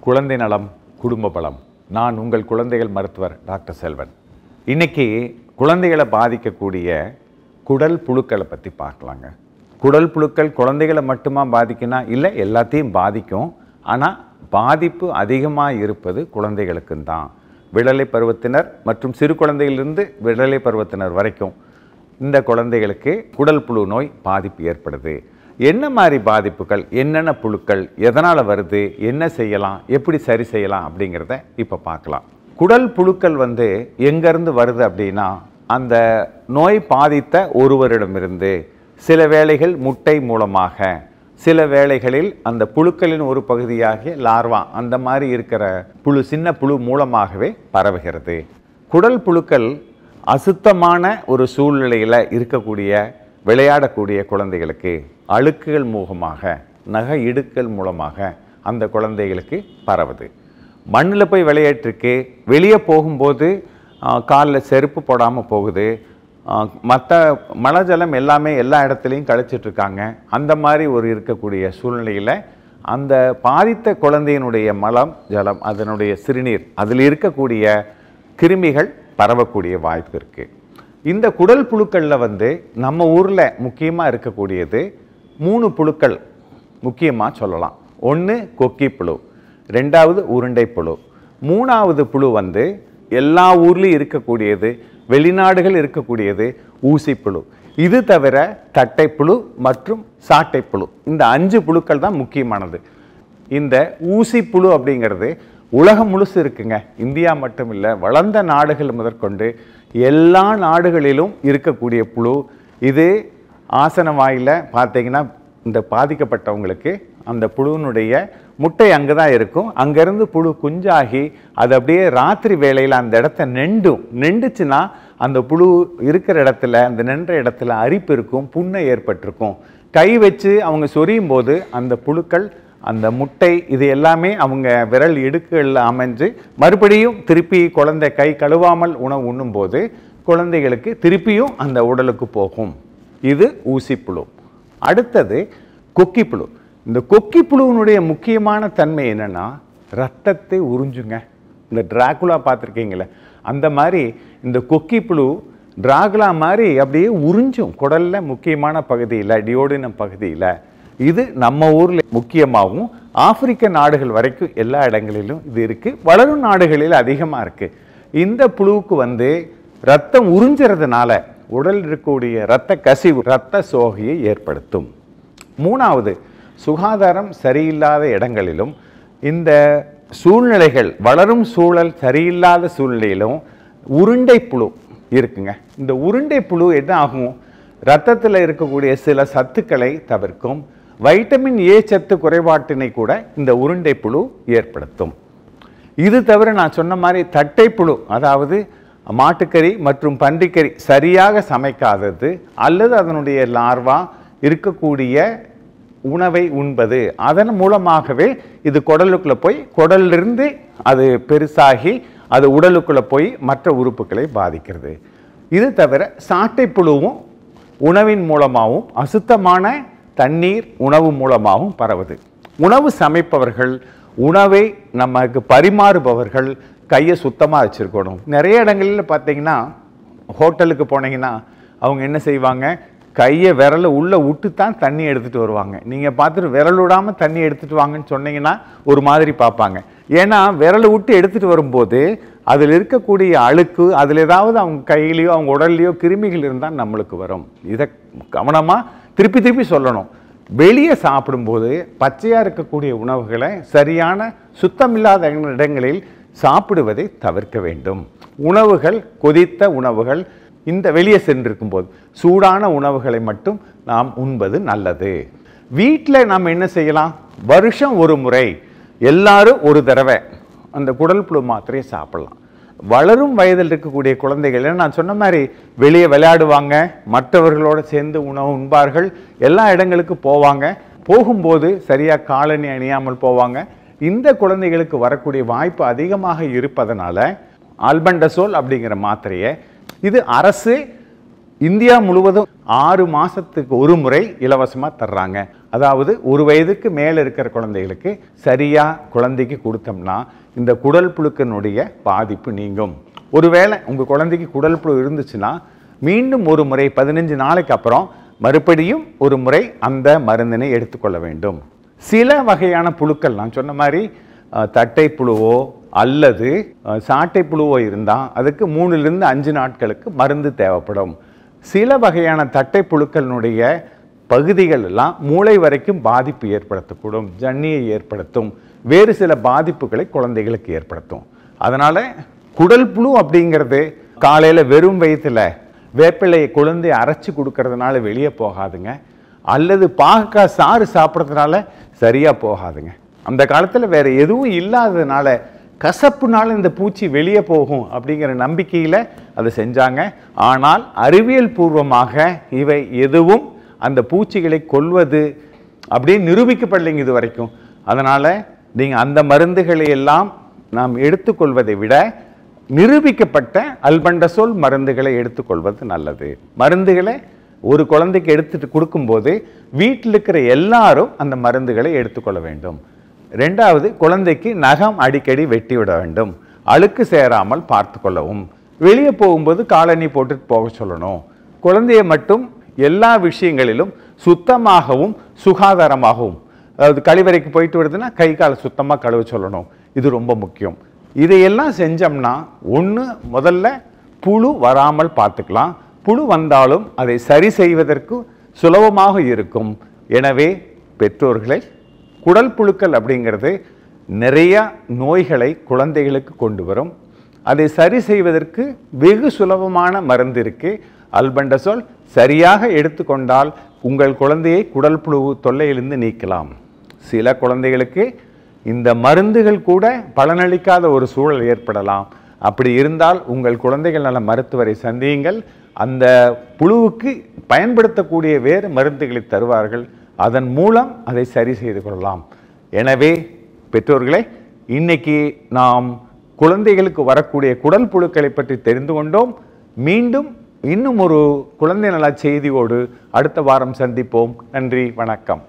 குழந்தை நலம் குடும்ப பலம் நான் உங்கள் குழந்தைகள் மருத்துவர் டாக்டர் செல்வன் இன்னைக்கு குழந்தைகளை பாதிக்கக்கூடிய குடல் புழுக்களை பற்றி பார்க்கலாங்க குடல் புழுக்கள் குழந்தைகளை மட்டுமா பாதிக்குன்னா இல்லை எல்லாத்தையும் பாதிக்கும் ஆனால் பாதிப்பு அதிகமாக இருப்பது குழந்தைகளுக்கு தான் விடலை பருவத்தினர் மற்றும் சிறு குழந்தையிலிருந்து விடலை பருவத்தினர் வரைக்கும் இந்த குழந்தைகளுக்கு குடல் புழு நோய் பாதிப்பு ஏற்படுது என்ன மாதிரி பாதிப்புகள் என்னென்ன புழுக்கள் எதனால் வருது என்ன செய்யலாம் எப்படி சரி செய்யலாம் அப்படிங்கிறத இப்போ பார்க்கலாம் குடல் புழுக்கள் வந்து எங்கேருந்து வருது அப்படின்னா அந்த நோய் பாதித்த ஒருவரிடமிருந்து சில வேளைகள் முட்டை மூலமாக சில வேளைகளில் அந்த புழுக்களின் ஒரு பகுதியாகிய லார்வா அந்த மாதிரி இருக்கிற புழு சின்ன புழு மூலமாகவே பரவுகிறது குடல் புழுக்கள் அசுத்தமான ஒரு சூழ்நிலையில் இருக்கக்கூடிய விளையாடக்கூடிய குழந்தைகளுக்கு அழுக்குகள் மூலமாக நகை இடுக்கல் மூலமாக அந்த குழந்தைகளுக்கு பரவுது மண்ணில் போய் விளையாட்டுருக்கு வெளியே போகும்போது காலில் செருப்பு போடாமல் போகுது மற்ற மழை ஜலம் எல்லாமே எல்லா இடத்துலையும் கழிச்சிட்டு இருக்காங்க அந்த மாதிரி ஒரு இருக்கக்கூடிய சூழ்நிலையில் அந்த பாதித்த குழந்தையினுடைய மலம் ஜலம் அதனுடைய சிறுநீர் அதில் இருக்கக்கூடிய கிருமிகள் பரவக்கூடிய வாய்ப்பு இருக்குது இந்த குடல் புழுக்களில் வந்து நம்ம ஊரில் முக்கியமாக இருக்கக்கூடியது மூணு புழுக்கள் முக்கியமாக சொல்லலாம் ஒன்று கொக்கி புழு ரெண்டாவது உருண்டை புழு மூணாவது புழு வந்து எல்லா ஊர்லேயும் இருக்கக்கூடியது வெளிநாடுகள் இருக்கக்கூடியது ஊசிப்புழு இது தவிர தட்டைப்புழு மற்றும் சாட்டைப்புழு இந்த அஞ்சு புழுக்கள் தான் முக்கியமானது இந்த ஊசிப்புழு அப்படிங்கிறது உலகம் முழுசு இருக்குங்க இந்தியா மட்டும் இல்லை வளர்ந்த நாடுகள் முதற்கொண்டு எல்லா நாடுகளிலும் இருக்கக்கூடிய புழு இது ஆசன வாயில் பார்த்தீங்கன்னா இந்த பாதிக்கப்பட்டவங்களுக்கு அந்த புழுவினுடைய முட்டை அங்கே தான் இருக்கும் அங்கேருந்து புழு குஞ்சாகி அது அப்படியே ராத்திரி வேளையில் அந்த இடத்த நெண்டும் நெண்டுச்சுன்னா அந்த புழு இருக்கிற இடத்துல அந்த நின்ற இடத்துல அரிப்பு இருக்கும் புண்ணை ஏற்பட்டிருக்கும் கை வச்சு அவங்க சொரியும் போது அந்த புழுக்கள் அந்த முட்டை இது எல்லாமே அவங்க விரல் இடுக்குகளில் அமைஞ்சு மறுபடியும் திருப்பி குழந்தை கை கழுவாமல் உணவு உண்ணும்போது குழந்தைகளுக்கு திருப்பியும் அந்த உடலுக்கு போகும் இது ஊசிப்புழு அடுத்தது கொக்கிப்புழு இந்த கொக்கிப்புழுவினுடைய முக்கியமான தன்மை என்னென்னா ரத்தத்தை உறிஞ்சுங்க இந்த டிராகுலா பார்த்துருக்கீங்களே அந்த மாதிரி இந்த கொக்கிப்புழு டிராகுலா மாதிரி அப்படியே உறிஞ்சும் குடலில் முக்கியமான பகுதியில் டியோடினம் பகுதியில் இது நம்ம ஊரில் முக்கியமாகவும் ஆப்பிரிக்க நாடுகள் வரைக்கும் எல்லா இடங்களிலும் இது இருக்குது வளரும் நாடுகளில் அதிகமாக இருக்குது இந்த புழுவுக்கு வந்து ரத்தம் உறிஞ்சுறதுனால உடல் இருக்கக்கூடிய இரத்த கசிவு இரத்த சோகையை ஏற்படுத்தும் மூணாவது சுகாதாரம் சரியில்லாத இடங்களிலும் இந்த சூழ்நிலைகள் வளரும் சூழல் சரியில்லாத சூழ்நிலையிலும் உருண்டை புழு இருக்குங்க இந்த உருண்டை புழு என்ன ஆகும் ரத்தத்தில் இருக்கக்கூடிய சில சத்துக்களை தவிர்க்கும் வைட்டமின் ஏ சத்து குறைபாட்டினை கூட இந்த உருண்டை புழு ஏற்படுத்தும் இது தவிர நான் சொன்ன மாதிரி தட்டை புழு அதாவது மாட்டுக்கறி மற்றும் பன்றிக்கறி சரியாக சமைக்காதது அல்லது அதனுடைய லார்வா இருக்கக்கூடிய உணவை உண்பது அதன் மூலமாகவே இது குடலுக்குள்ளே போய் குடலிருந்து அது பெருசாகி அது உடலுக்குள்ளே போய் மற்ற உறுப்புகளை பாதிக்கிறது இது தவிர சாட்டைப்புழுவும் உணவின் மூலமாகவும் அசுத்தமான தண்ணீர் உணவு மூலமாகவும் பரவுது உணவு சமைப்பவர்கள் உணவை நமக்கு பரிமாறுபவர்கள் கையை சுத்தமாக வச்சுருக்கணும் நிறைய இடங்களில் பார்த்தீங்கன்னா ஹோட்டலுக்கு போனீங்கன்னா அவங்க என்ன செய்வாங்க கையை விரலை உள்ளே விட்டு தான் தண்ணி எடுத்துகிட்டு வருவாங்க நீங்கள் பார்த்துட்டு விரல் விடாமல் தண்ணி எடுத்துகிட்டு வாங்கன்னு சொன்னீங்கன்னா ஒரு மாதிரி பார்ப்பாங்க ஏன்னா விரலை விட்டு எடுத்துகிட்டு வரும்போது அதில் இருக்கக்கூடிய அழுக்கு அதில் ஏதாவது அவங்க கையிலையோ அவங்க உடல்லையோ கிருமிகள் இருந்தால் நம்மளுக்கு வரும் இதை கவனமாக திருப்பி திருப்பி சொல்லணும் வெளியே சாப்பிடும்போது பச்சையாக இருக்கக்கூடிய உணவுகளை சரியான சுத்தமில்லாத இடங்களில் சாப்பிடுவதை தவிர்க்க வேண்டும் உணவுகள் கொதித்த உணவுகள் இந்த வெளியே சென்றிருக்கும் போது சூடான உணவுகளை மட்டும் நாம் உண்பது நல்லது வீட்டில் நாம் என்ன செய்யலாம் வருஷம் ஒரு முறை எல்லாரும் ஒரு தடவை அந்த குடல் புழு மாத்திரையை சாப்பிடலாம் வளரும் வயதில் இருக்கக்கூடிய குழந்தைகள் ஏன்னா நான் சொன்ன மாதிரி வெளியே விளையாடுவாங்க மற்றவர்களோடு சேர்ந்து உணவு உண்பார்கள் எல்லா இடங்களுக்கு போவாங்க போகும்போது சரியாக காலணி அணியாமல் போவாங்க இந்த குழந்தைகளுக்கு வரக்கூடிய வாய்ப்பு அதிகமாக இருப்பதனால ஆல்பண்டசோல் அப்படிங்கிற மாத்திரையை இது அரசு இந்தியா முழுவதும் ஆறு மாசத்துக்கு ஒரு முறை இலவசமாக தர்றாங்க அதாவது ஒரு வயதுக்கு மேலே இருக்கிற குழந்தைகளுக்கு சரியாக குழந்தைக்கு கொடுத்தோம்னா இந்த குடல் புழுக்கினுடைய பாதிப்பு நீங்கும் ஒருவேளை உங்கள் குழந்தைக்கு குடல் புழு இருந்துச்சுன்னா மீண்டும் ஒரு முறை பதினஞ்சு நாளைக்கு அப்புறம் மறுபடியும் ஒரு முறை அந்த மருந்தினை எடுத்துக்கொள்ள வேண்டும் சில வகையான புழுக்கள் நான் சொன்ன மாதிரி அஹ், தட்டை புழுவோ அல்லது அஹ், சாட்டை புழுவோ இருந்தால் அதுக்கு மூணுலேருந்து அஞ்சு நாட்களுக்கு மருந்து தேவைப்படும் சில வகையான தட்டை புழுக்களினுடைய பகுதிகள் எல்லாம் மூளை வரைக்கும் பாதிப்பு ஏற்படுத்தக்கூடும் ஜன்னியை ஏற்படுத்தும் வேறு சில பாதிப்புகளை குழந்தைகளுக்கு ஏற்படுத்தும் அதனால குடல் புழு அப்படிங்கிறது காலையில் வெறும் வயிற்றுல வேப்பிலையை குழந்தை அரைச்சி கொடுக்கறதுனால வெளியே போகாதுங்க அல்லது பாகக்காய் சாறு சாப்பிட்றதுனால சரியாக போகாதுங்க அந்த காலத்தில் வேற எதுவும் இல்லாததுனால கசப்புனால இந்த பூச்சி வெளியே போகும் அப்படிங்கிற நம்பிக்கையில் அதை செஞ்சாங்க ஆனால் அறிவியல் பூர்வமாக இவை எதுவும் அந்த பூச்சிகளை கொல்வது அப்படியே நிரூபிக்கப்படலைங்க இது வரைக்கும் அதனால் நீங்கள் அந்த மருந்துகளை எல்லாம் நாம் எடுத்துக்கொள்வதை விட நிரூபிக்கப்பட்ட அல்பண்டசோல் மருந்துகளை எடுத்துக்கொள்வது நல்லது மருந்துகளை ஒரு குழந்தைக்கு எடுத்துட்டு கொடுக்கும்போது வீட்டில் இருக்கிற எல்லாரும் அந்த மருந்துகளை எடுத்துக்கொள்ள வேண்டும் ரெண்டாவது குழந்தைக்கு நகம் அடிக்கடி வெட்டி விட வேண்டும் அழுக்கு சேராமல் பார்த்து கொள்ளவும் வெளியே போகும்போது காலணி போட்டுட்டு போக சொல்லணும் குழந்தைய மட்டும் எல்லா விஷயங்களிலும் சுத்தமாகவும் சுகாதாரமாகவும் அதாவது கழிவறைக்கு போயிட்டு வருதுன்னா கை காலை சுத்தமாக கழுவ சொல்லணும் இது ரொம்ப முக்கியம் இதையெல்லாம் செஞ்சோம்னா ஒன்று முதல்ல புழு வராமல் பார்த்துக்கலாம் புழு வந்தாலும் அதை சரி செய்வதற்கு சுலபமாக இருக்கும் எனவே பெற்றோர்களை குடல் புழுக்கள் அப்படிங்கிறது நிறைய நோய்களை குழந்தைகளுக்கு கொண்டு வரும் அதை சரி செய்வதற்கு வெகு சுலபமான மருந்து இருக்கு அல்பண்டசோல் சரியாக எடுத்துக்கொண்டால் உங்கள் குழந்தையை குடல் புழு தொல்லையிலிருந்து நீக்கலாம் சில குழந்தைகளுக்கு இந்த மருந்துகள் கூட பலனளிக்காத ஒரு சூழல் ஏற்படலாம் அப்படி இருந்தால் உங்கள் குழந்தைகள் நல மருத்துவரை சந்தியுங்கள் அந்த புழுவுக்கு பயன்படுத்தக்கூடிய வேறு மருந்துகளை தருவார்கள் அதன் மூலம் அதை சரி செய்து கொள்ளலாம் எனவே பெற்றோர்களே இன்னைக்கு நாம் குழந்தைகளுக்கு வரக்கூடிய குடல் புழுக்களை பற்றி தெரிந்து கொண்டோம் மீண்டும் இன்னும் ஒரு குழந்தை நல செய்தியோடு அடுத்த வாரம் சந்திப்போம் நன்றி வணக்கம்